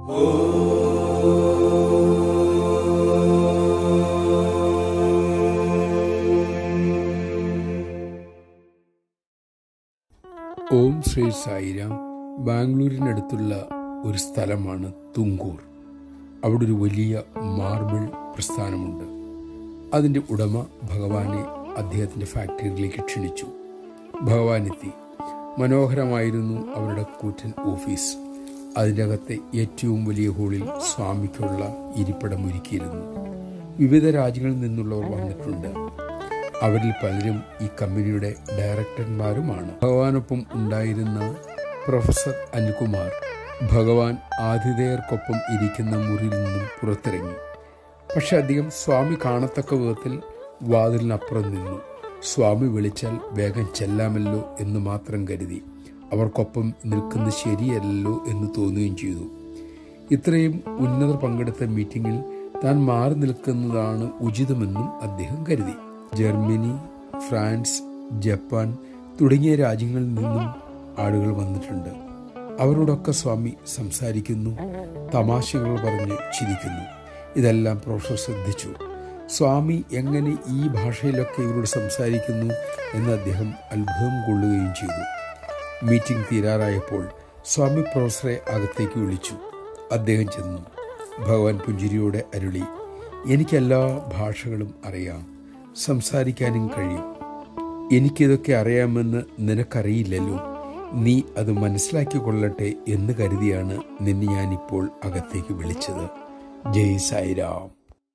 ഓം ശ്രീ സായിരാം ബാംഗ്ലൂരിനടുത്തുള്ള ഒരു സ്ഥലമാണ് തുങ്കൂർ അവിടെ ഒരു വലിയ മാർബിൾ പ്രസ്ഥാനമുണ്ട് അതിൻ്റെ ഉടമ ഭഗവാനെ അദ്ദേഹത്തിൻ്റെ ഫാക്ടറിയിലേക്ക് ക്ഷണിച്ചു ഭഗവാൻ എത്തി മനോഹരമായിരുന്നു അവരുടെ കൂറ്റൻ ഓഫീസ് അതിൻ്റെ അകത്തെ ഏറ്റവും വലിയ ഹോളിൽ സ്വാമിക്കുള്ള ഇരിപ്പിടം ഒരുക്കിയിരുന്നു വിവിധ രാജ്യങ്ങളിൽ നിന്നുള്ളവർ വന്നിട്ടുണ്ട് അവരിൽ പലരും ഈ കമ്പനിയുടെ ഡയറക്ടർമാരുമാണ് ഭഗവാനൊപ്പം ഉണ്ടായിരുന്ന പ്രൊഫസർ അനിൽകുമാർ ഭഗവാൻ ആതിഥേയർക്കൊപ്പം ഇരിക്കുന്ന മുറിയിൽ നിന്നും പുറത്തിറങ്ങി പക്ഷെ അധികം സ്വാമി കാണത്തക്ക വിധത്തിൽ വാതിലിനപ്പുറം നിന്നു സ്വാമി വിളിച്ചാൽ വേഗം ചെല്ലാമല്ലോ എന്ന് മാത്രം കരുതി അവർക്കൊപ്പം നിൽക്കുന്നത് ശരിയല്ലല്ലോ എന്ന് തോന്നുകയും ചെയ്തു ഇത്രയും ഉന്നതർ പങ്കെടുത്ത മീറ്റിംഗിൽ താൻ മാറി നിൽക്കുന്നതാണ് ഉചിതമെന്നും അദ്ദേഹം കരുതി ജർമ്മനി ഫ്രാൻസ് ജപ്പാൻ തുടങ്ങിയ രാജ്യങ്ങളിൽ നിന്നും ആളുകൾ വന്നിട്ടുണ്ട് അവരോടൊക്കെ സ്വാമി സംസാരിക്കുന്നു തമാശകൾ പറഞ്ഞ് ചിരിക്കുന്നു ഇതെല്ലാം പ്രൊഫസർ ശ്രദ്ധിച്ചു സ്വാമി എങ്ങനെ ഈ ഭാഷയിലൊക്കെ ഇവരോട് സംസാരിക്കുന്നു എന്ന് അദ്ദേഹം അത്ഭുതം കൊള്ളുകയും ചെയ്തു മീറ്റിംഗ് തീരാറായപ്പോൾ സ്വാമി പ്രൊഫസറെ അകത്തേക്ക് വിളിച്ചു അദ്ദേഹം ചെന്നു ഭഗവാൻ പുഞ്ചിരിയോടെ അരുളി എനിക്കെല്ലാ ഭാഷകളും അറിയാം സംസാരിക്കാനും കഴിയും എനിക്കിതൊക്കെ അറിയാമെന്ന് നിനക്കറിയില്ലല്ലോ നീ അത് മനസ്സിലാക്കി കൊള്ളട്ടെ എന്ന് കരുതിയാണ് നിന്നെ ഞാനിപ്പോൾ അകത്തേക്ക് വിളിച്ചത് ജയ് സായിരാം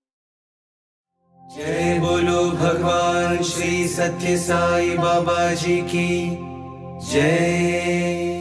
जय बोलो भगवान श्री सत्य साई बाबा जी की जय